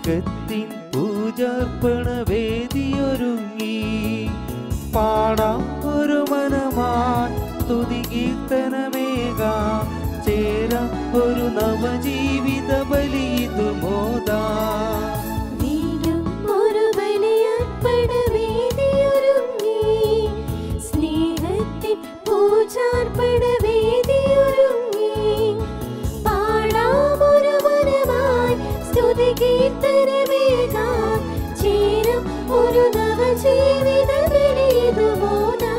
സ്നേഹത്തിൻ പൂജാർപ്പണ വേദിയൊരുങ്ങി പാടാം ഒരു മനമായി സ്തുതി കീർത്തനമേകാം ചേരാം ഒരു നവജീവിത ബലിയിതു മോദാ വീണ്ടും ഒരു ബലിയർപ്പണ വേദിയൊരുങ്ങി. സ്നേഹത്തിൻ പൂജാർപ്പണ വേദിയൊരുങ്ങി. പാടാം ഒരു മനമായി സ്തുതി കീർത്തനമേകാം. ചേരും ഒരു നവജീവിത ബലിയിതുമോദാ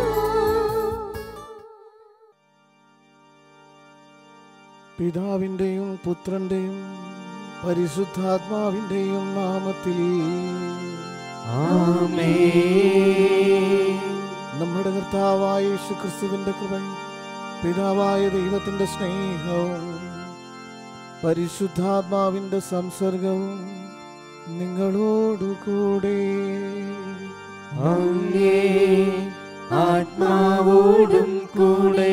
പിതാവിൻ്റെയും പുത്രൻ്റെയും പരിശുദ്ധാത്മാവിൻ്റെയും നാമത്തിൽ ആമേൻ നമ്മുടെ കർത്താവായ യേശു ക്രിസ്തുവിൻ്റെ കൃപയും പിതാവായ ദൈവത്തിൻ്റെ സ്നേഹവും പരിശുദ്ധാത്മാവിൻ്റെ സംസർഗവും നിങ്ങളോടുകൂടെ അങ്ങേ ആത്മാവോടും കൂടെ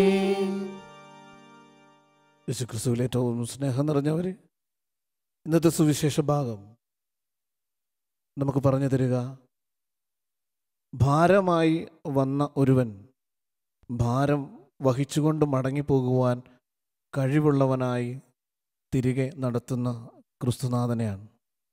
യേശു ക്രിസ്തുവിൽ ഏറ്റവും സ്നേഹം നിറഞ്ഞവർ ഇന്നത്തെ സുവിശേഷ ഭാഗം നമുക്ക് പറഞ്ഞു തരിക ഭാരമായി വന്ന ഒരുവൻ ഭാരം വഹിച്ചുകൊണ്ട് മടങ്ങിപ്പോകുവാൻ കഴിവുള്ളവനായി തിരികെ നടത്തുന്ന ക്രിസ്തുനാഥനെയാണ്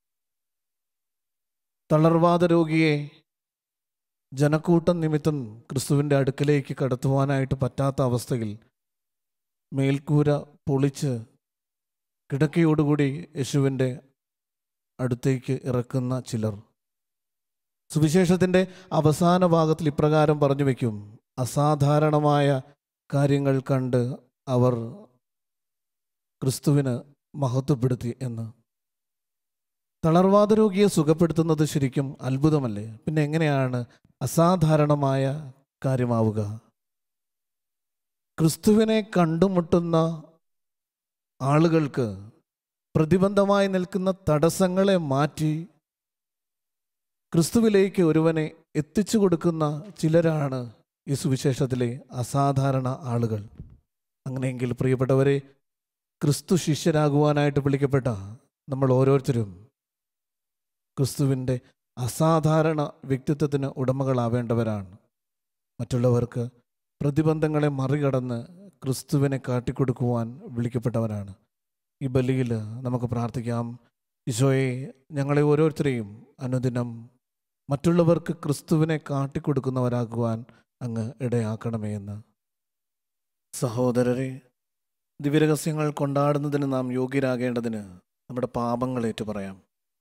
തളർവാദ രോഗിയെ ജനക്കൂട്ടം നിമിത്തം ക്രിസ്തുവിൻ്റെ അടുക്കലേക്ക് കടത്തുവാനായിട്ട് പറ്റാത്ത അവസ്ഥയിൽ മേൽക്കൂര പൊളിച്ച് കിടക്കയോടുകൂടി യേശുവിൻ്റെ അടുത്തേക്ക് ഇറക്കുന്ന ചിലർ സുവിശേഷത്തിൻ്റെ അവസാന ഭാഗത്തിൽ ഇപ്രകാരം പറഞ്ഞു വയ്ക്കും അസാധാരണമായ കാര്യങ്ങൾ കണ്ട് അവർ ക്രിസ്തുവിന് മഹത്വപ്പെടുത്തി എന്ന് തളർവാദ രോഗിയെ സുഖപ്പെടുത്തുന്നത് ശരിക്കും അത്ഭുതമല്ലേ പിന്നെ എങ്ങനെയാണ് അസാധാരണമായ കാര്യമാവുക ക്രിസ്തുവിനെ കണ്ടുമുട്ടുന്ന ആളുകൾക്ക് പ്രതിബന്ധമായി നിൽക്കുന്ന തടസ്സങ്ങളെ മാറ്റി ക്രിസ്തുവിലേക്ക് ഒരുവനെ എത്തിച്ചു കൊടുക്കുന്ന ചിലരാണ് ഈ സുവിശേഷത്തിലെ അസാധാരണ ആളുകൾ അങ്ങനെയെങ്കിൽ പ്രിയപ്പെട്ടവരെ ക്രിസ്തു ശിഷ്യരാകുവാനായിട്ട് വിളിക്കപ്പെട്ട നമ്മൾ ഓരോരുത്തരും ക്രിസ്തുവിൻ്റെ അസാധാരണ വ്യക്തിത്വത്തിന് ഉടമകളാവേണ്ടവരാണ് മറ്റുള്ളവർക്ക് പ്രതിബന്ധങ്ങളെ മറികടന്ന് ക്രിസ്തുവിനെ കാട്ടിക്കൊടുക്കുവാൻ വിളിക്കപ്പെട്ടവരാണ് ഈ ബലിയിൽ നമുക്ക് പ്രാർത്ഥിക്കാം ഈശോയെ ഞങ്ങളെ ഓരോരുത്തരെയും അനുദിനം മറ്റുള്ളവർക്ക് ക്രിസ്തുവിനെ കാട്ടിക്കൊടുക്കുന്നവരാകുവാൻ അങ്ങ് ഇടയാക്കണമേ എന്ന് സഹോദരരെ ദിവ്യരഹസ്യങ്ങൾ കൊണ്ടാടുന്നതിന് നാം യോഗ്യരാകേണ്ടതിന് നമ്മുടെ പാപങ്ങൾ ഏറ്റുപറയാം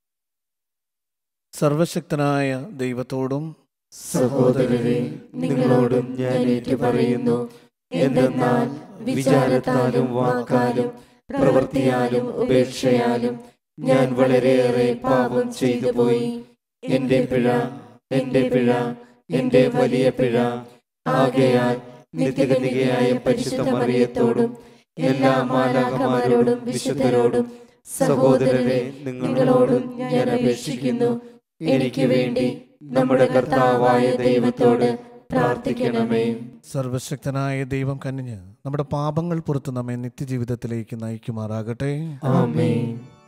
സർവശക്തനായ ദൈവത്തോടും സഹോദരരെ നിങ്ങളോടും ഞാൻ ഏറ്റുപറയുന്നു എന്തെന്നാൽ വിചാരത്താലും വാക്കാലും പ്രവൃത്തിയാലും ഉപേക്ഷയാലും ഞാൻ വളരെയേറെ പാപം ചെയ്തു പോയി എന്റെ പിഴ എന്റെ പിഴ എന്റെ വലിയ പിഴ ആകയാൽ നിത്യകന്യകയായ പരിശുദ്ധ മറിയത്തോടും എല്ലാ മാലാഖമാരോടും വിശുദ്ധരോടും സഹോദരരെ നിങ്ങളോടും ഞാൻ അപേക്ഷിക്കുന്നു എനിക്ക് വേണ്ടി നമ്മുടെ കർത്താവായ ദൈവത്തോട് പ്രാർത്ഥിക്കണമേ സർവശക്തനായ ദൈവം കനിഞ്ഞ് നമ്മുടെ പാപങ്ങൾ പുറത്ത് നമ്മെ നിത്യജീവിതത്തിലേക്ക് നയിക്കുമാറാകട്ടെ ആമേൻ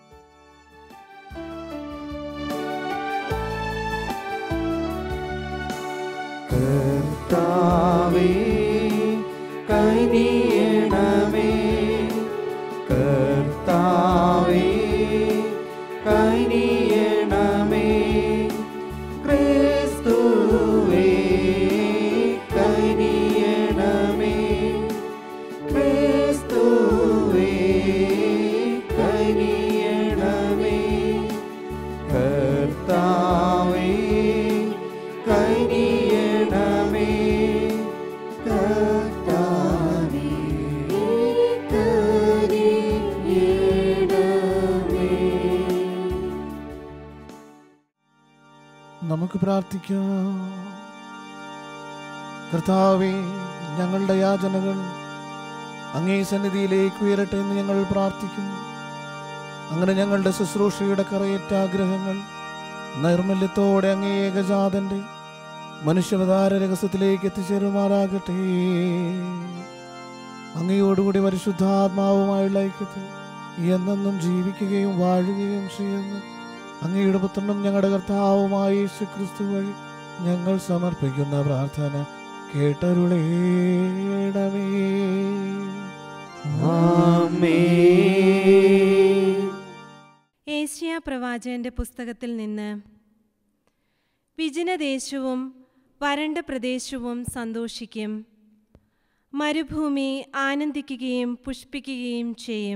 കർത്താവേ കനിയണമേ കർത്താവേ കനിയണമേ ക്രിസ്തുവേ കനിയണമേ ക്രിസ്തുവേ കനിയണമേ കർത്താവേ കനിയണമേ കർത്താവേ നമുക്ക് പ്രാർത്ഥിക്കാം കർത്താവേ ഞങ്ങളുടെ യാചനകൾ അങ്ങേ സന്നിധിയിലേക്ക് ഉയരട്ടെ എന്ന് ഞങ്ങൾ പ്രാർത്ഥിക്കുന്നു അങ്ങനെ ഞങ്ങളുടെ ശുശ്രൂഷയുടെ കറയറ്റ ആഗ്രഹങ്ങൾ നൈർമല്യത്തോടെ അങ്ങേ ഏകജാതന്റെ മനുഷ്യാവതാര രഹസ്യത്തിലേക്ക് എത്തിച്ചേരുമാറാകട്ടെ അങ്ങയോടുകൂടി പരിശുദ്ധാത്മാവുമായുള്ള ഐക്യത്തിൽ എന്നെന്നും ജീവിക്കുകയും വാഴുകയും ചെയ്യുന്നു അങ്ങയുടെ പുത്രനും ഞങ്ങളുടെ കർത്താവുമായ യേശു ക്രിസ്തു വഴി ഞങ്ങൾ സമർപ്പിക്കുന്ന പ്രാർത്ഥന കേട്ടരുളേണമേ ആമേൻ ഏഷ്യ പ്രവാചകന്റെ പുസ്തകത്തിൽ നിന്ന് വിജനദേശവും വരണ്ട പ്രദേശവും സന്തോഷിക്കും മരുഭൂമി ആനന്ദിക്കുകയും പുഷ്പിക്കുകയും ചെയ്യും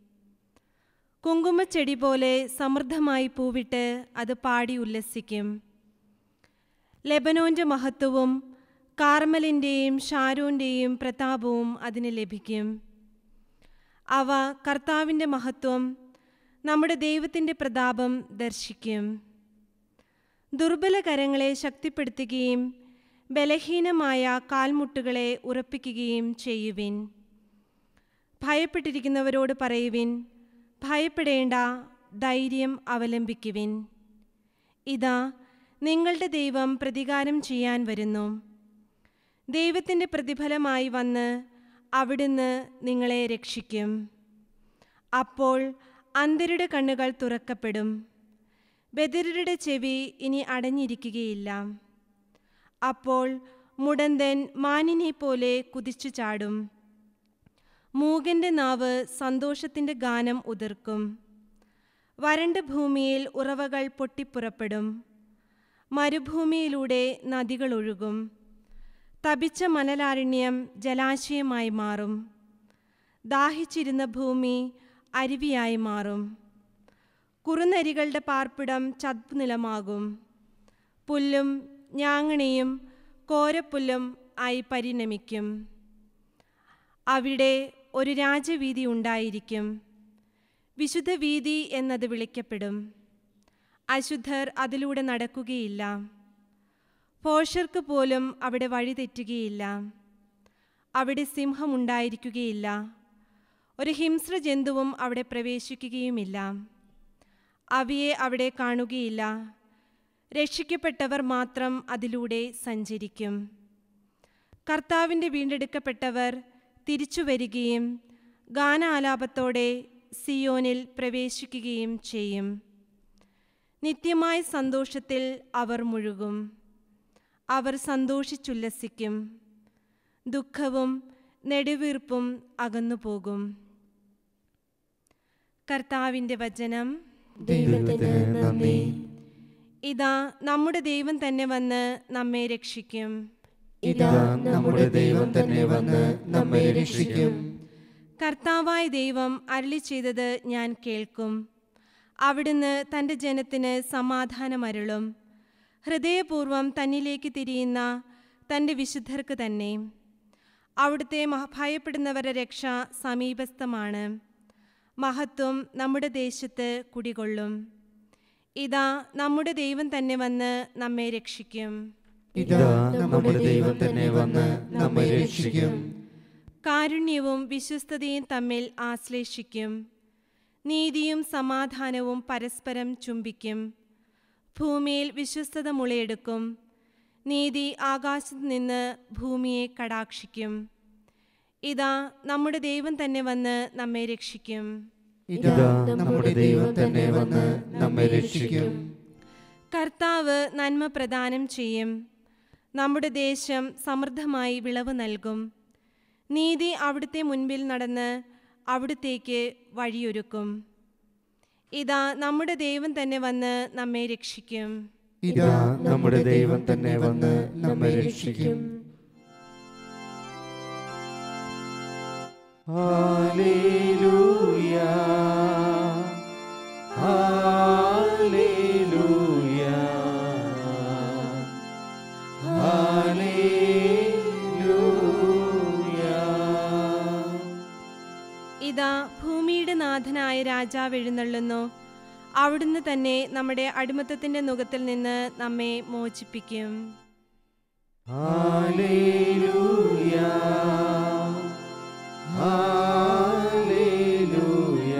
കുങ്കുമച്ചെടി പോലെ സമൃദ്ധമായി പൂവിട്ട് അത് പാടി ഉല്ലസിക്കും ലെബനോന്റെ മഹത്വവും കാർമലിൻ്റെയും ഷാരോൻ്റെയും പ്രതാപവും അതിന് ലഭിക്കും അവ കർത്താവിൻ്റെ മഹത്വം നമ്മുടെ ദൈവത്തിൻ്റെ പ്രതാപം ദർശിക്കും ദുർബല കരങ്ങളെ ശക്തിപ്പെടുത്തുകയും ബലഹീനമായ കാൽമുട്ടുകളെ ഉറപ്പിക്കുകയും ചെയ്യുവിൻ ഭയപ്പെട്ടിരിക്കുന്നവരോട് പറയുവിൻ ഭയപ്പെടേണ്ട ധൈര്യം അവലംബിക്കുവിൻ ഇതാ നിങ്ങളുടെ ദൈവം പ്രതികാരം ചെയ്യാൻ വരുന്നു ദൈവത്തിൻ്റെ പ്രതിഫലമായി വന്ന് അവിടുന്ന് നിങ്ങളെ രക്ഷിക്കും അപ്പോൾ അന്ധരുടെ കണ്ണുകൾ തുറക്കപ്പെടും ബദിരരുടെ ചെവി ഇനി അടഞ്ഞിരിക്കുകയില്ല അപ്പോൾ മുടന്തൻ മാനിനെ പോലെ കുതിച്ചു ചാടും മൂകന്റെ നാവ് സന്തോഷത്തിൻ്റെ ഗാനം ഉതിർക്കും വരണ്ട ഭൂമിയിൽ ഉറവകൾ പൊട്ടിപ്പുറപ്പെടും മരുഭൂമിയിലൂടെ നദികൾ ഒഴുകും തപിച്ച മണലാരണ്യം ജലാശയമായി മാറും ദാഹിച്ചിരുന്ന ഭൂമി അരുവിയായി മാറും കുറുനരികളുടെ പാർപ്പിടം ചതുപ്പ് നിലമാകും പുല്ലും ഞാങ്ങണിയും കോരപ്പുല്ലും ആയി പരിണമിക്കും അവിടെ ഒരു രാജവീതി ഉണ്ടായിരിക്കും വിശുദ്ധ വീതി എന്നത് വിളിക്കപ്പെടും അശുദ്ധർ അതിലൂടെ നടക്കുകയില്ല പോഷർക്ക് പോലും അവിടെ വഴിതെറ്റുകയില്ല അവിടെ സിംഹമുണ്ടായിരിക്കുകയില്ല ഒരു ഹിംസ്ര ജന്തുവും അവിടെ പ്രവേശിക്കുകയുമില്ല അവയെ അവിടെ കാണുകയില്ല രക്ഷിക്കപ്പെട്ടവർ മാത്രം അതിലൂടെ സഞ്ചരിക്കും കർത്താവിൻ്റെ വീണ്ടെടുക്കപ്പെട്ടവർ തിരിച്ചു വരികയും ഗാനാലാപത്തോടെ സിയോനിൽ പ്രവേശിക്കുകയും ചെയ്യും നിത്യമായ സന്തോഷത്തിൽ അവർ മുഴുകും അവർ സന്തോഷിച്ചുല്ലസിക്കും ദുഃഖവും നെടുവീർപ്പും അകന്നുപോകും കർത്താവിൻ്റെ വചനം ദൈവത്തിന് നന്ദി ഇതാ നമ്മുടെ ദൈവം തന്നെ വന്ന് നമ്മെ രക്ഷിക്കും ഇതാ നമ്മുടെ ദൈവം തന്നെ വന്ന് നമ്മെ രക്ഷിക്കും കർത്താവായ ദൈവം അരളി ചെയ്തത് ഞാൻ കേൾക്കും അവിടുന്ന് തൻ്റെ ജനത്തിന് സമാധാനമരുളും ഹൃദയപൂർവം തന്നിലേക്ക് തിരിയുന്ന തൻ്റെ വിശുദ്ധർക്ക് തന്നെ അവിടുത്തെ മഹ- ഭയപ്പെടുന്നവരുടെ രക്ഷ സമീപസ്ഥമാണ് മഹത്വം നമ്മുടെ ദേശത്ത് കുടികൊള്ളും ഇതാ നമ്മുടെ ദൈവം തന്നെ വന്ന് നമ്മെ രക്ഷിക്കും ഇതാ നമ്മുടെ ദൈവം തന്നെ വന്ന് നമ്മെ രക്ഷിക്കും കാരുണ്യവും വിശ്വസ്തതയും തമ്മിൽ ആശ്ലേഷിക്കും നീതിയും സമാധാനവും പരസ്പരം ചുംബിക്കും ഭൂമിയിൽ വിശ്വസ്തത മുളയെടുക്കും നീതി ആകാശത്ത് നിന്ന് ഭൂമിയെ കടാക്ഷിക്കും ഇതാ നമ്മുടെ ദൈവം തന്നെ വന്ന് നമ്മെ രക്ഷിക്കും ഇതാ നമ്മുടെ ദൈവം തന്നെ വന്ന് നമ്മെ രക്ഷിക്കും കർത്താവ് നന്മ പ്രദാനം ചെയ്യും നമ്മുടെ ദേശം സമൃദ്ധമായി വിളവ് നൽകും നീതി അവിടുത്തെ മുൻപിൽ നടന്ന് അവിടുത്തേക്ക് വഴിയൊരുക്കും ഇതാ നമ്മുടെ ദൈവം തന്നെ വന്ന് നമ്മെ രക്ഷിക്കും ഇതാ നമ്മുടെ ദൈവം തന്നെ വന്ന് നമ്മെ രക്ഷിക്കും ഹല്ലേലൂയ ഹല്ലേലൂയ ഹല്ലേലൂയ ഇതാ ഭൂമിയുടെ നാഥനായ രാജാവ് എഴുന്നള്ളുന്നു അവിടുന്ന് തന്നെ നമ്മുടെ അടിമത്തത്തിന്റെ നുഖത്തിൽ നിന്ന് നമ്മെ മോചിപ്പിക്കും ഹല്ലേലൂയ ഹല്ലേലൂയ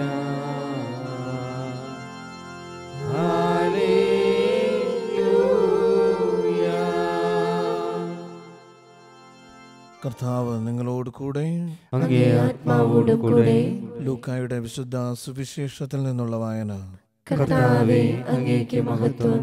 ഹല്ലേലൂയ കർത്താവ് നിങ്ങളോട് കൂടെ അങ്ങേ ആത്മാവോട് കൂടെ ലൂക്കായുടെ വിശുദ്ധ സുവിശേഷത്തിൽ നിന്നുള്ള വായന കർത്താവെ അങ്ങേക്ക് മഹത്വം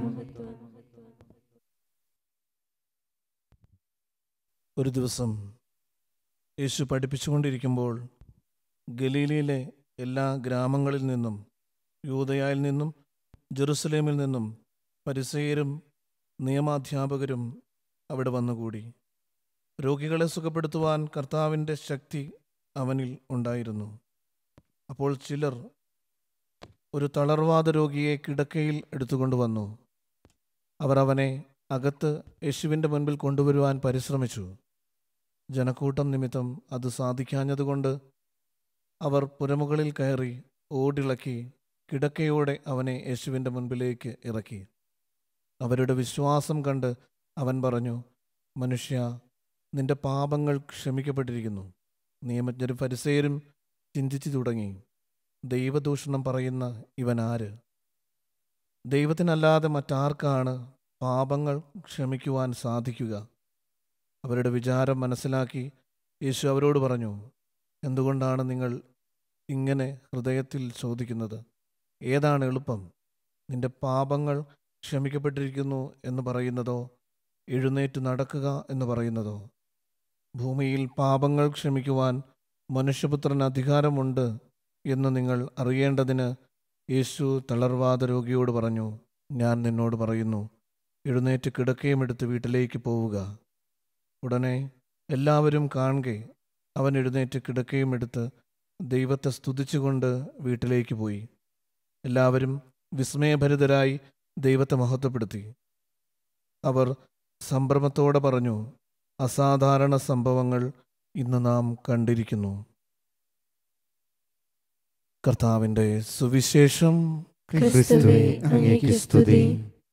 ഒരു ദിവസം യേശു പഠിപ്പിച്ചുകൊണ്ടിരിക്കുമ്പോൾ ഗലീലയിലെ എല്ലാ ഗ്രാമങ്ങളിൽ നിന്നും യൂതയായിൽ നിന്നും ജെറുസലേമിൽ നിന്നും പരിസയരും നിയമാധ്യാപകരും അവിടെ വന്നുകൂടി രോഗികളെ സുഖപ്പെടുത്തുവാൻ കർത്താവിൻ്റെ ശക്തി അവനിൽ ഉണ്ടായിരുന്നു അപ്പോൾ ചിലർ ഒരു തളർവാദ രോഗിയെ കിടക്കയിൽ എടുത്തുകൊണ്ടുവന്നു അവർ അവനെ അകത്ത് യേശുവിൻ്റെ മുൻപിൽ കൊണ്ടുവരുവാൻ പരിശ്രമിച്ചു ജനക്കൂട്ടം നിമിത്തം അത് സാധിക്കാഞ്ഞതുകൊണ്ട് അവർ പുരമുകളിൽ കയറി ഓടിളക്കി കിടക്കയോടെ അവനെ യേശുവിൻ്റെ മുൻപിലേക്ക് ഇറക്കി അവരുടെ വിശ്വാസം കണ്ട് അവൻ പറഞ്ഞു മനുഷ്യ നിന്റെ പാപങ്ങൾ ക്ഷമിക്കപ്പെട്ടിരിക്കുന്നു നിയമജ്ഞരും പരിസയരും ചിന്തിച്ചു തുടങ്ങി ദൈവദൂഷണം പറയുന്ന ഇവൻ ആര് ദൈവത്തിനല്ലാതെ മറ്റാർക്കാണ് പാപങ്ങൾ ക്ഷമിക്കുവാൻ സാധിക്കുക അവരുടെ വിചാരം മനസ്സിലാക്കി യേശു അവരോട് പറഞ്ഞു എന്തുകൊണ്ടാണ് നിങ്ങൾ ഇങ്ങനെ ഹൃദയത്തിൽ ചോദിക്കുന്നത് ഏതാണ് എളുപ്പം നിന്റെ പാപങ്ങൾ ക്ഷമിക്കപ്പെട്ടിരിക്കുന്നു എന്ന് പറയുന്നതോ എഴുന്നേറ്റ് നടക്കുക എന്ന് പറയുന്നതോ ഭൂമിയിൽ പാപങ്ങൾ ക്ഷമിക്കുവാൻ മനുഷ്യപുത്രൻ അധികാരമുണ്ട് എന്ന് നിങ്ങൾ അറിയേണ്ടതിന് യേശു തളർവാദ രോഗിയോട് പറഞ്ഞു ഞാൻ നിന്നോട് പറയുന്നു എഴുന്നേറ്റ് കിടക്കയും എടുത്ത് വീട്ടിലേക്ക് പോവുക ഉടനെ എല്ലാവരും കാണുകെ അവൻ എഴുന്നേറ്റ് കിടക്കയും എടുത്ത് ദൈവത്തെ സ്തുതിച്ചുകൊണ്ട് വീട്ടിലേക്ക് പോയി എല്ലാവരും വിസ്മയഭരിതരായി ദൈവത്തെ മഹത്വപ്പെടുത്തി അവർ സംഭ്രമത്തോടെ പറഞ്ഞു അസാധാരണ സംഭവങ്ങൾ ഇന്ന് നാം കണ്ടിരിക്കുന്നു കർത്താവിൻ്റെ സുവിശേഷം ക്രിസ്തുവേ അങ്ങേക്ക് സ്തുതി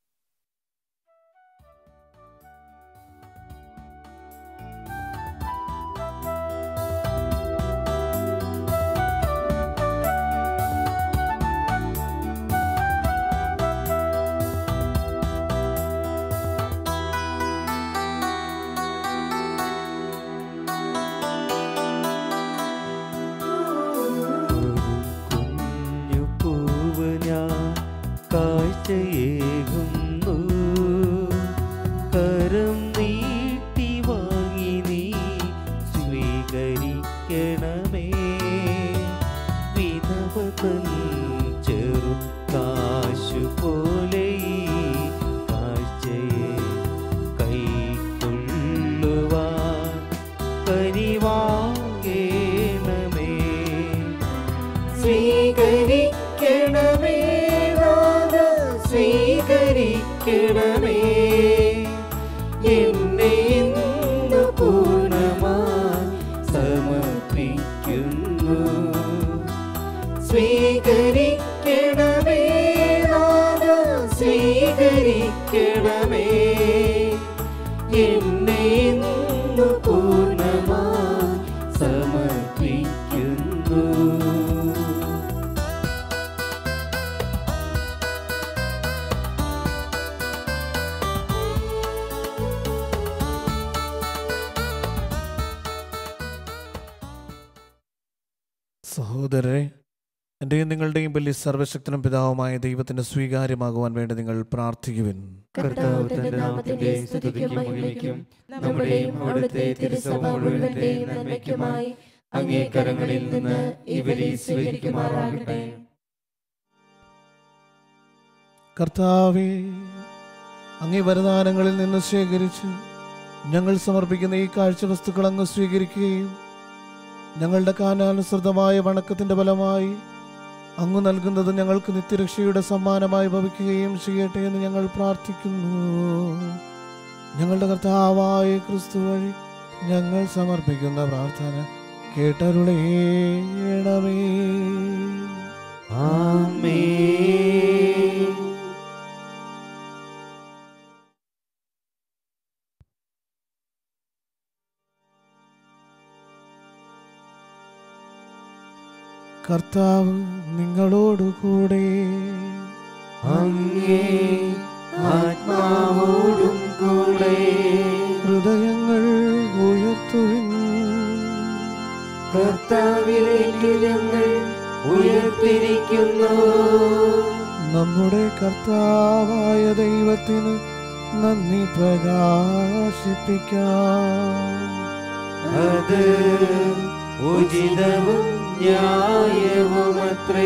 കുഞ്ഞു പൂവ് ഞാൻ കാഴ്ചയേകുന്നു കരം നീട്ടി വാങ്ങി നീ സ്വീകരിക്കണമേ വിധവതൻ ചെറു കാശു പോലെ ഈ കാഴ്ചയെ കൈക്കൊള്ളുവാൻ കനിവാകേണമേ സ്വീകരിക്കണമേ നാഥ, സ്വീകരിക്കണമേ എന്നെ ഇന്ന് പൂർണ്ണമായി സമർപ്പിക്കുന്നു സ്വീകരിക്കണമേ നാഥ, സ്വീകരിക്കണമേ എന്നെ ഇന്ന് പൂർണ്ണമായി സമർപ്പിക്കുന്നു സഹോദരരെ എൻ്റെയും നിങ്ങളുടെയും വലിയ സർവശക്തനും പിതാവുമായ ദൈവത്തിൻ്റെ സ്വീകാര്യമാകുവാൻ വേണ്ടി നിങ്ങൾ പ്രാർത്ഥിക്കുവിൻ കർത്താവ് തന്റെ നാമത്തിന്റെ സ്തുതിക്കും മഹിമയ്ക്കും നമ്മുടെയും അവിടുത്തെ തിരുസഭ മുഴുവന്റെയും നന്മയ്ക്കുമായി അങ്ങേ കരങ്ങളിൽ നിന്ന് ഇവരെ സ്വീകരിക്കുമാറാകട്ടെ കർത്താവേ അങ്ങേ വരദാനങ്ങളിൽ നിന്ന് ശേഖരിച്ച് ഞങ്ങൾ സമർപ്പിക്കുന്ന ഈ കാഴ്ച വസ്തുക്കൾ അങ്ങ് സ്വീകരിക്കുകയും ഞങ്ങളുടെ കാനാനുസൃതമായ വണക്കത്തിന്റെ ഫലമായി അങ്ങ് നൽകുന്നത് ഞങ്ങൾക്ക് നിത്യരക്ഷയുടെ സമ്മാനമായി ഭവിക്കുകയും ചെയ്യട്ടെ എന്ന് ഞങ്ങൾ പ്രാർത്ഥിക്കുന്നു ഞങ്ങളുടെ കർത്താവായ ക്രിസ്തു വഴി ഞങ്ങൾ സമർപ്പിക്കുന്ന പ്രാർത്ഥന കേട്ടരുളേണമേ ആമേൻ കർത്താവ് നിങ്ങളോടുകൂടെ അങ്ങേ ആത്മാവോടും കൂടെ ഹൃദയങ്ങൾ ഉയർത്തുവിൻ കർത്താവിലേക്ക് ഞങ്ങൾ ഉയർത്തിരിക്കുന്നു നമ്മുടെ കർത്താവായ ദൈവത്തിന് നന്ദി പ്രകാശിപ്പിക്കാം അത് ഉചിതവും ന്യായവുമത്രേ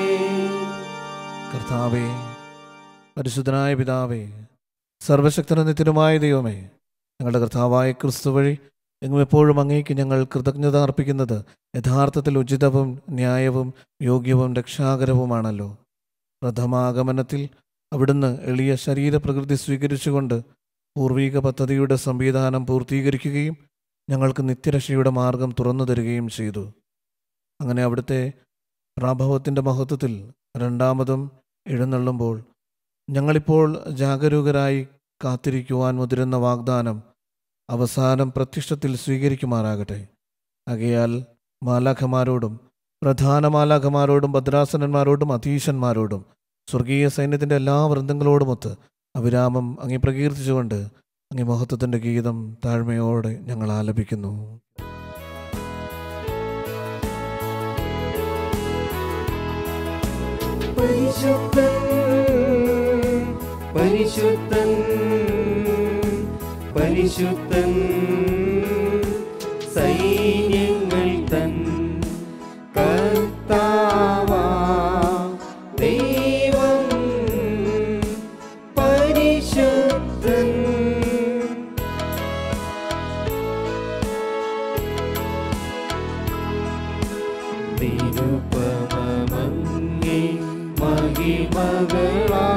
കർത്താവേ പരിശുദ്ധനായ പിതാവേ സർവശക്തന നിത്യനുമായ ദൈവമേ ഞങ്ങളുടെ കർത്താവായ ക്രിസ്തു വഴി എങ്ങും എപ്പോഴും അങ്ങേക്ക് ഞങ്ങൾ കൃതജ്ഞത അർപ്പിക്കുന്നത് യഥാർത്ഥത്തിൽ ഉചിതവും ന്യായവും യോഗ്യവും രക്ഷാകരവുമാണല്ലോ പ്രഥമാഗമനത്തിൽ അവിടുന്ന് എളിയ ശരീരപ്രകൃതി സ്വീകരിച്ചുകൊണ്ട് പൂർവീക പദ്ധതിയുടെ സംവിധാനം പൂർത്തീകരിക്കുകയും ഞങ്ങൾക്ക് നിത്യരക്ഷയുടെ മാർഗം തുറന്നു തരികയും ചെയ്തു അങ്ങനെ അവിടുത്തെ പ്രാഭവത്തിൻ്റെ മഹത്വത്തിൽ രണ്ടാമതും എഴുന്നള്ളുമ്പോൾ ഞങ്ങളിപ്പോൾ ജാഗരൂകരായി കാത്തിരിക്കുവാൻ മുതിരുന്ന വാഗ്ദാനം അവസാനം പ്രത്യക്ഷത്തിൽ സ്വീകരിക്കുമാറാകട്ടെ ആകയാൽ മാലാഖമാരോടും പ്രധാന മാലാഖമാരോടും ഭദ്രാസനന്മാരോടും അധീശന്മാരോടും സ്വർഗീയ സൈന്യത്തിൻ്റെ എല്ലാ വൃന്ദങ്ങളോടുമൊത്ത് അവിരാമം അങ്ങേ പ്രകീർത്തിച്ചുകൊണ്ട് അങ്ങേ മഹത്വത്തിൻ്റെ ഗീതം താഴ്മയോടെ ഞങ്ങൾ ആലപിക്കുന്നു പരിശുദ്ധൻ പരിശുദ്ധൻ പരിശുദ്ധൻ സൈന്യങ്ങൾ തൻ കർത്താവാ ദൈവം പരിശുദ്ധൻ നിരുപമങ്ങി മഹിമകളാ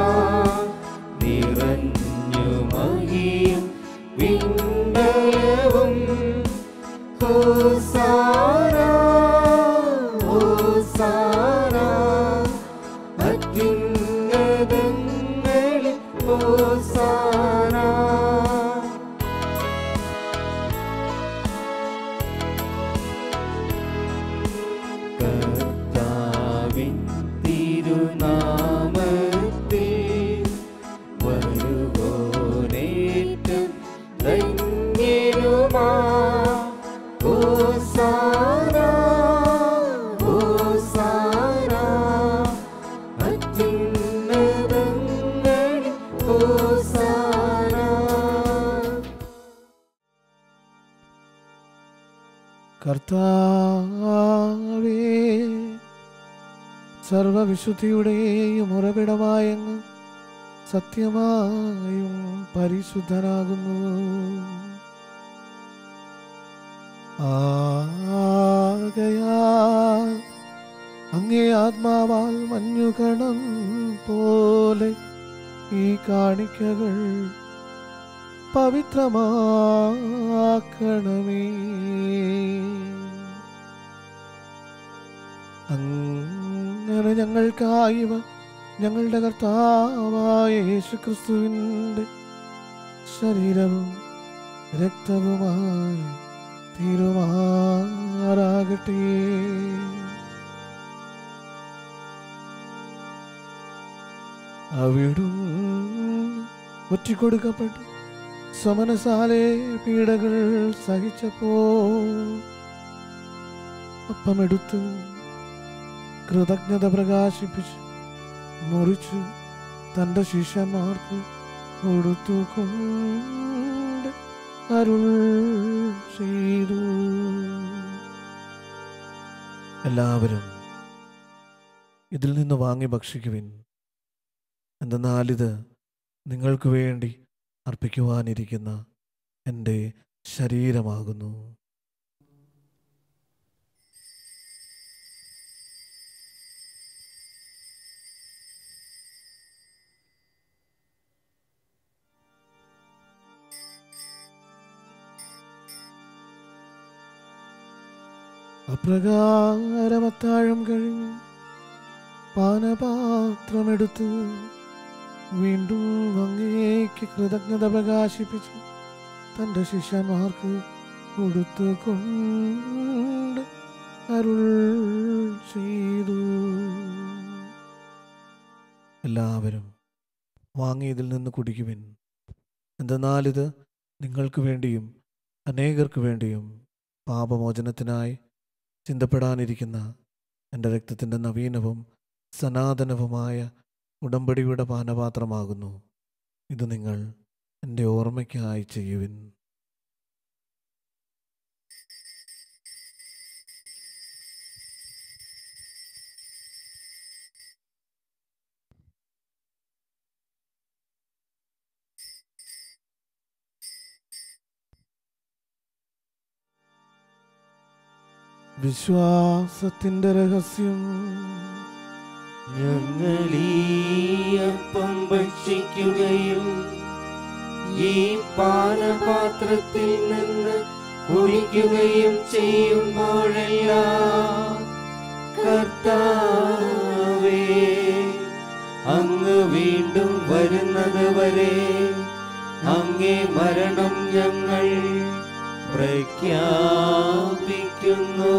നിറഞ്ഞു മഹിയും വിണ്ടലവും ഹോസാന ഹോസാന അത്യുന്നതങ്ങളിൽ ഹോസാന കർത്താവിൻ തിരുനാമത്തിൽ വരുവോനേറ്റം ധന്യനുമാ ഹോസാന ഹോസാന അത്യുന്നതങ്ങളിൽ ഹോസാന കർത്താവേ സർവവിശുദ്ധിയുടെയും ഉറവിടമായങ്ങ് സത്യമായും പരിശുദ്ധനാകുന്നു ആകയാ അങ്ങേ ആത്മാവാൽ മഞ്ഞുകണം പോലെ ഈ കാണിക്കകൾ പവിത്രമാക്കണമേ അങ്ങനെ ഞങ്ങൾക്കായിവ ഞങ്ങളുടെ കർത്താവായ യേശുക്രിസ്തുവിൻ്റെ ശരീരവും രക്തവുമായി തീരുമാറാകട്ടെ അവിടും ഒറ്റിക്കൊടുക്കപ്പെട്ടു സമനസാലെ പീഡകൾ സഹിച്ചപ്പോ അപ്പമെടുത്തു കൃതജ്ഞത പ്രകാശിപ്പിച്ചു മുറിച്ചു തൻ്റെ ശിഷ്യന്മാർക്ക് കൊടുത്തുകൊണ്ട് അരുൾ ചെയ്തു എല്ലാവരും ഇതിൽ നിന്ന് വാങ്ങി ഭക്ഷിക്കുവിൻ എന്തെന്നാലിത് നിങ്ങൾക്ക് വേണ്ടി അർപ്പിക്കുവാനിരിക്കുന്ന എൻ്റെ ശരീരമാകുന്നു അപ്രകാരം അത്താഴം കഴിഞ്ഞ് പാനപാത്രമെടുത്ത് വീണ്ടും അങ്ങേക്ക് കൃതജ്ഞത പ്രകാശിപ്പിച്ച് തൻ്റെ ശിഷ്യന്മാർക്ക് കൊടുത്തുകൊണ്ട് അരുൾ ചെയ്തു എല്ലാവരും വാങ്ങി ഇതിൽ നിന്ന് കുടിക്കുവിൻ എന്തെന്നാലിത് നിങ്ങൾക്ക് വേണ്ടിയും അനേകർക്ക് വേണ്ടിയും പാപമോചനത്തിനായി ചിന്തപ്പെടാനിരിക്കുന്ന എൻ്റെ രക്തത്തിൻ്റെ നവീനവും സനാതനവുമായ ഉടമ്പടിയുടെ പാനപാത്രമാകുന്നു ഇത് നിങ്ങൾ എൻ്റെ ഓർമ്മയ്ക്കായി ചെയ്യുവിൻ വിശ്വാസത്തിൻ്റെ രഹസ്യം ഞങ്ങളീയപ്പം ഭക്ഷിക്കുകയും ഈ പാനപാത്രത്തിൽ നിന്ന് കുടിക്കുകയും ചെയ്യുമ്പോഴെല്ലാം കർത്താവേ അങ്ങ് വീണ്ടും വരുന്നത് വരെ അങ്ങേ മരണം ഞങ്ങൾ പ്രഖ്യാപിക്കുന്നു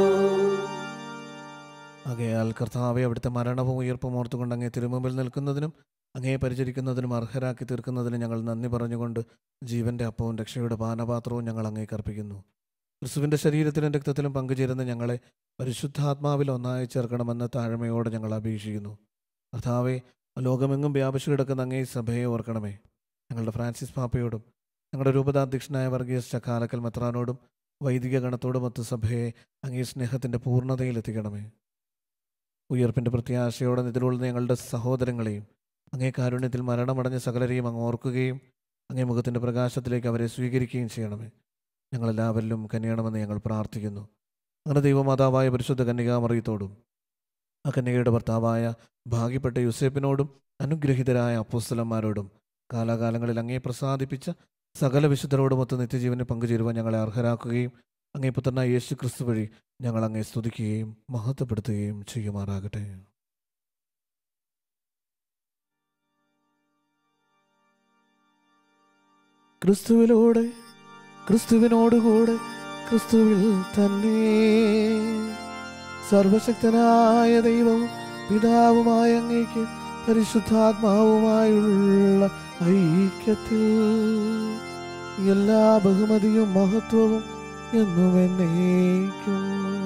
ആകയാൽ കർത്താവെ അവിടുത്തെ മരണവും ഉയർപ്പും ഓർത്തുകൊണ്ട് അങ്ങേ തിരുമുമ്പിൽ നിൽക്കുന്നതിനും അങ്ങേ പരിചരിക്കുന്നതിനും അർഹരാക്കി തീർക്കുന്നതിനും ഞങ്ങൾ നന്ദി പറഞ്ഞുകൊണ്ട് ജീവന്റെ അപ്പവും രക്ഷയുടെ പാനപാത്രവും ഞങ്ങൾ അങ്ങേക്ക് അർപ്പിക്കുന്നു ക്രിസ്തുവിന്റെ ശരീരത്തിലും രക്തത്തിലും പങ്കുചേരുന്ന ഞങ്ങളെ പരിശുദ്ധാത്മാവിൽ ഒന്നായി ചേർക്കണമെന്ന് താഴ്മയോടെ ഞങ്ങൾ അപേക്ഷിക്കുന്നു കർത്താവെ ലോകമെങ്ങും വ്യാപിച്ചു കിടക്കുന്ന അങ്ങേ സഭയെ ഓർക്കണമേ ഞങ്ങളുടെ ഫ്രാൻസിസ് പാപ്പയോടും ഞങ്ങളുടെ രൂപതാധ്യക്ഷനായ വർഗീസ് ചക്കാലക്കൽ മെത്രാനോടും വൈദിക ഗണത്തോടും ഒത്ത് സഭയെ അങ്ങേ സ്നേഹത്തിന്റെ പൂർണ്ണതയിൽ എത്തിക്കണമേ ഉയർപ്പിന്റെ പ്രത്യാശയോടെ നിതിലുള്ള ഞങ്ങളുടെ സഹോദരങ്ങളെയും അങ്ങേ കാരുണ്യത്തിൽ മരണമടഞ്ഞ സകലരെയും അങ്ങ് ഓർക്കുകയും അങ്ങേ മുഖത്തിന്റെ പ്രകാശത്തിലേക്ക് അവരെ സ്വീകരിക്കുകയും ചെയ്യണമേ ഞങ്ങളെല്ലാവരിലും കനിയണമെന്ന് ഞങ്ങൾ പ്രാർത്ഥിക്കുന്നു അങ്ങനെ ദൈവമാതാവായ പരിശുദ്ധ കന്യകാമറിയത്തോടും ആ കന്യകയുടെ ഭർത്താവായ ഭാഗ്യപ്പെട്ട യുസേപ്പിനോടും അനുഗ്രഹീതരായ അപ്പോസ്തലന്മാരോടും കാലാകാലങ്ങളിൽ അങ്ങേ പ്രസാദിപ്പിച്ച സകല വിശുദ്ധരോടുമൊത്ത് നിത്യജീവനെ പങ്കുചേരുവാൻ ഞങ്ങളെ അർഹരാക്കുകയും അങ്ങേ പുത്രനായ യേശു ക്രിസ്തു വഴി ഞങ്ങൾ അങ്ങേ സ്തുതിക്കുകയും മഹത്വപ്പെടുത്തുകയും ചെയ്യുമാറാകട്ടെ ക്രിസ്തുവിലൂടെ ക്രിസ്തുവിനോടുകൂടെ ക്രിസ്തുവിൽ തന്നെ സർവശക്തനായ ദൈവവും പിതാവുമായ അങ്ങേക്ക് പരിശുദ്ധാത്മാവുമായുള്ള ഐക്യത്തിൽ എല്ലാ ബഹുമതിയും മഹത്വവും എന്നും എന്നേക്കും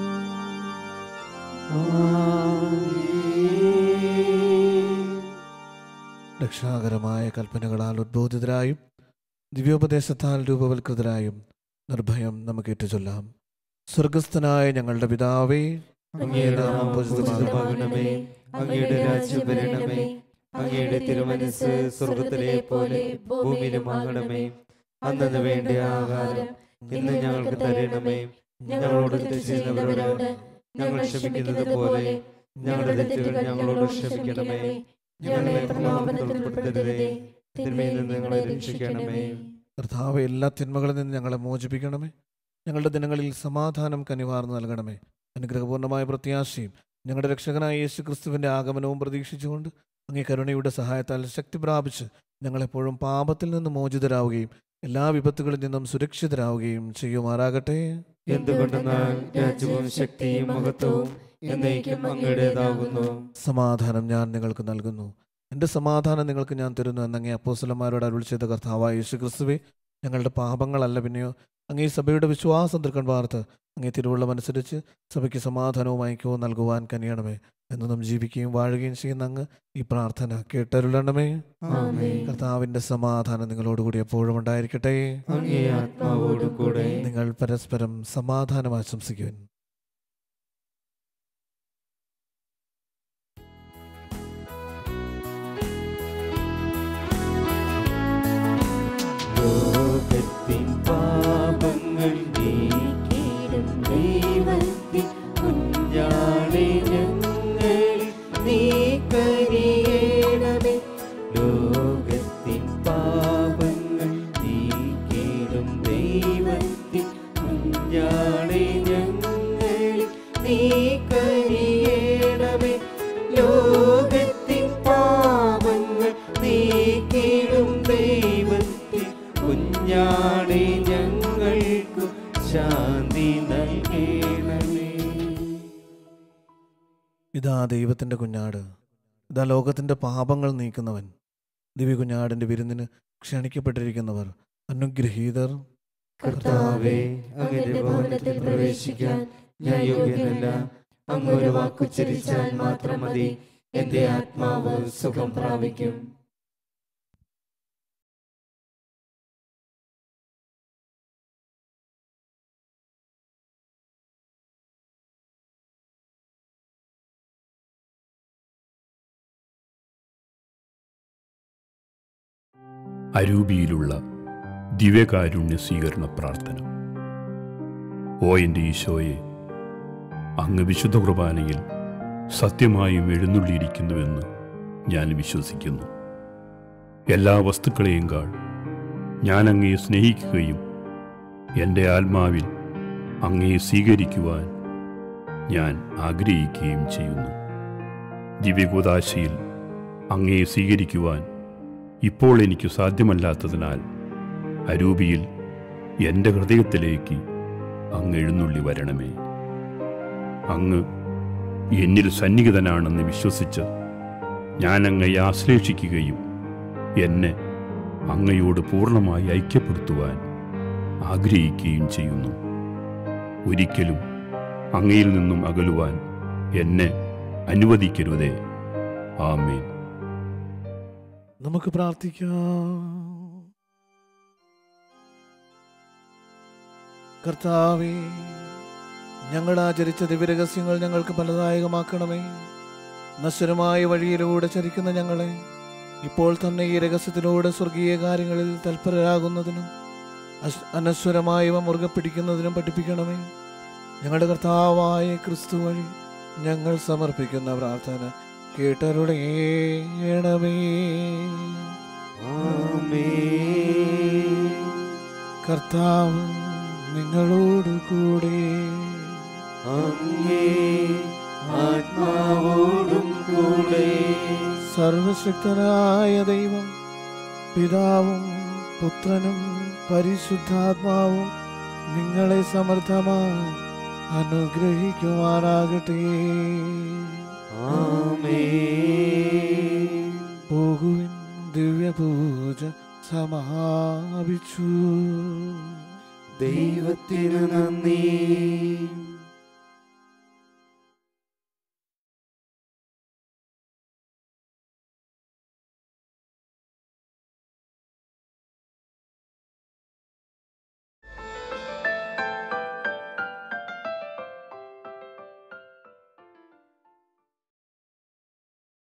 രക്ഷാകരമായ കൽപ്പനകളാൽ ഉദ്ബോധിതരായും ദിവ്യോപദേശത്താൽ രൂപവൽകൃതരായും നിർഭയം നമുക്ക് ഏറ്റുചൊല്ലാം സ്വർഗസ്ഥനായ ഞങ്ങളുടെ പിതാവേ അങ്ങേ നാമം പൂജിതമാകണമേ അങ്ങയുടെ രാജ്യം വരണമേ അങ്ങയുടെ തിരുമനസ് സ്വർഗത്തിലെ പോലെ ഭൂമിയിലുമാകണമേ അന്നു വേണ്ട ആഹാരം ഇന്ന് ഞങ്ങൾക്ക് തരണമേ ഞങ്ങളോട് തെറ്റ് ചെയ്യുന്നവരോട് ഞങ്ങൾ ക്ഷമിക്കുന്നത് പോലെ ഞങ്ങളുടെ തെറ്റുകൾ ഞങ്ങളോട് ക്ഷമിക്കണമേ ഞങ്ങളെ പ്രലോഭനത്തിൽ ഉൾപ്പെടുത്തരുതേ തിന്മയിൽ നിന്ന് ഞങ്ങളെ രക്ഷിക്കണമേ കർത്താവ് എല്ലാ തിന്മകളിൽ നിന്ന് ഞങ്ങളെ മോചിപ്പിക്കണമേ ഞങ്ങളുടെ ദിനങ്ങളിൽ സമാധാനം കനിവാർന്ന് നൽകണമേ അനുഗ്രഹപൂർണ്ണമായ പ്രത്യാശയും ഞങ്ങളുടെ രക്ഷകനായ യേശു ക്രിസ്തുവിൻ്റെ ആഗമനവും പ്രതീക്ഷിച്ചുകൊണ്ട് അങ്ങേ കരുണയുടെ സഹായത്താൽ ശക്തി പ്രാപിച്ച് ഞങ്ങളെപ്പോഴും പാപത്തിൽ നിന്ന് മോചിതരാവുകയും എല്ലാ വിപത്തുകളിൽ നിന്നും സുരക്ഷിതരാവുകയും ചെയ്യുമാറാകട്ടെ എന്തുകൊണ്ടെന്നാൽ രാജ്യവും ശക്തിയും മഹത്വവും എന്നേക്കും അങ്ങയുടേതാകുന്നു സമാധാനം ഞാൻ നിങ്ങൾക്ക് നൽകുന്നു എൻ്റെ സമാധാനം നിങ്ങൾക്ക് ഞാൻ തരുന്നു എന്നങ്ങേ അപ്പോസ്തലന്മാരോട് അരുൾ ചെയ്ത കർത്താവായ യേശു ക്രിസ്തുവേ ഞങ്ങളുടെ പാപങ്ങളല്ല പിന്നെയോ അങ്ങേ സഭയുടെ വിശ്വാസം തൃക്കൺ വാർത്ത് അങ്ങേ തിരുവുള്ളമനുസരിച്ച് സഭയ്ക്ക് സമാധാനവും ഐക്യവും നൽകുവാൻ കനിയണമേ എന്നും ജീവിക്കുകയും വാഴുകയും ചെയ്യുന്ന അങ്ങ് ഈ പ്രാർത്ഥന കേട്ടരുളണമേ ആമേൻ. കർത്താവിൻ്റെ സമാധാനം നിങ്ങളോടുകൂടി എപ്പോഴും ഉണ്ടായിരിക്കട്ടെ അങ്ങേ ആത്മാവോടും കൂടെ നിങ്ങൾ പരസ്പരം സമാധാനം ആശംസിക്കുവാൻ ലോകത്തിൻ പാപങ്ങൾ നീക്കിടും ദൈവത്തിൻ കുഞ്ഞാണെ ഞങ്ങളിൽ നീ കനിയേണമേ ലോകത്തിൻ പാപങ്ങൾ നീക്കിടും ദൈവത്തിൻ കുഞ്ഞാണെ ഞങ്ങളിൽ നീ കനിയേണമേ ലോകത്തിൻ പാപങ്ങൾ നീക്കിടും ദൈവത്തിൻ കുഞ്ഞാണെ ഞങ്ങൾക്കു ശാന്തി നൽകണമേ ഇതാ ദൈവത്തിൻ്റെ കുഞ്ഞാട് ഇതാ ലോകത്തിൻ്റെ പാപങ്ങൾ നീക്കുന്നവൻ ദിവ്യ കുഞ്ഞാടിൻ്റെ വിരുന്നിന് ക്ഷണിക്കപ്പെട്ടിരിക്കുന്നവർ അനുഗ്രഹീതർ കർത്താവേ അങ്ങയുടെ ഭവനത്തിൽ പ്രവേശിക്കാൻ ഞാൻ യോഗ്യനല്ല അങ്ങ് ഒരു വാക്കുച്ചരിച്ചാൽ മാത്രം മതി എന്റെ ആത്മാവ് സുഖം പ്രാപിക്കും അരൂപിയിലുള്ള ദിവ്യകാരുണ്യ സ്വീകരണ പ്രാർത്ഥന ഓ എൻ്റെ ഈശോയെ അങ്ങ് വിശുദ്ധ കുർബാനയിൽ സത്യമായും എഴുന്നള്ളിയിരിക്കുന്നുവെന്ന് ഞാൻ വിശ്വസിക്കുന്നു എല്ലാ വസ്തുക്കളെയും കാൾ ഞാൻ അങ്ങയെ സ്നേഹിക്കുകയും എൻ്റെ ആത്മാവിൽ അങ്ങയെ സ്വീകരിക്കുവാൻ ഞാൻ ആഗ്രഹിക്കുകയും ചെയ്യുന്നു ദിവ്യകൂതാശയിൽ അങ്ങയെ സ്വീകരിക്കുവാൻ ഇപ്പോൾ എനിക്ക് സാധ്യമല്ലാത്തതിനാൽ അരൂപിയിൽ എൻ്റെ ഹൃദയത്തിലേക്ക് അങ്ങ് എഴുന്നള്ളി വരണമേ അങ്ങ് എന്നിൽ സന്നിഹിതനാണെന്ന് വിശ്വസിച്ച് ഞാൻ അങ്ങയെ ആശ്ലേഷിക്കുകയും എന്നെ അങ്ങയോട് പൂർണ്ണമായി ഐക്യപ്പെടുത്തുവാൻ ആഗ്രഹിക്കുകയും ചെയ്യുന്നു ഒരിക്കലും അങ്ങയിൽ നിന്നും അകലുവാൻ എന്നെ അനുവദിക്കരുതേ ആമേൻ നമുക്ക് പ്രാർത്ഥിക്കാം കർത്താവേ ഞങ്ങൾ ആചരിച്ച ദിവ്യരഹസ്യങ്ങൾ ഞങ്ങൾക്ക് ഫലദായകമാക്കണമേ നശ്വരമായ വഴിയിലൂടെ ചരിക്കുന്ന ഞങ്ങളെ ഇപ്പോൾ തന്നെ ഈ രഹസ്യത്തിലൂടെ സ്വർഗീയ കാര്യങ്ങളിൽ തൽപരരാകുന്നതിനും അശ്- അനശ്വരമായവ മുറുകെ പിടിക്കുന്നതിനും പഠിപ്പിക്കണമേ ഞങ്ങളുടെ കർത്താവായ ക്രിസ്തു വഴി ഞങ്ങൾ സമർപ്പിക്കുന്ന പ്രാർത്ഥന കേട്ടരുടേണമേ ആമേൻ കർത്താവ് നിങ്ങളോട് കൂടെ അങ്ങേ ആത്മാവോടും കൂടെ സർവശക്തനായ ദൈവം പിതാവും പുത്രനും പരിശുദ്ധാത്മാവും നിങ്ങളെ സമർത്ഥമായി അനുഗ്രഹിക്കുവാനാകട്ടെ ആമേൻ പോകുവിൻ ദിവ്യപൂജ സമാപിച്ചു ദൈവത്തിനു നന്ദി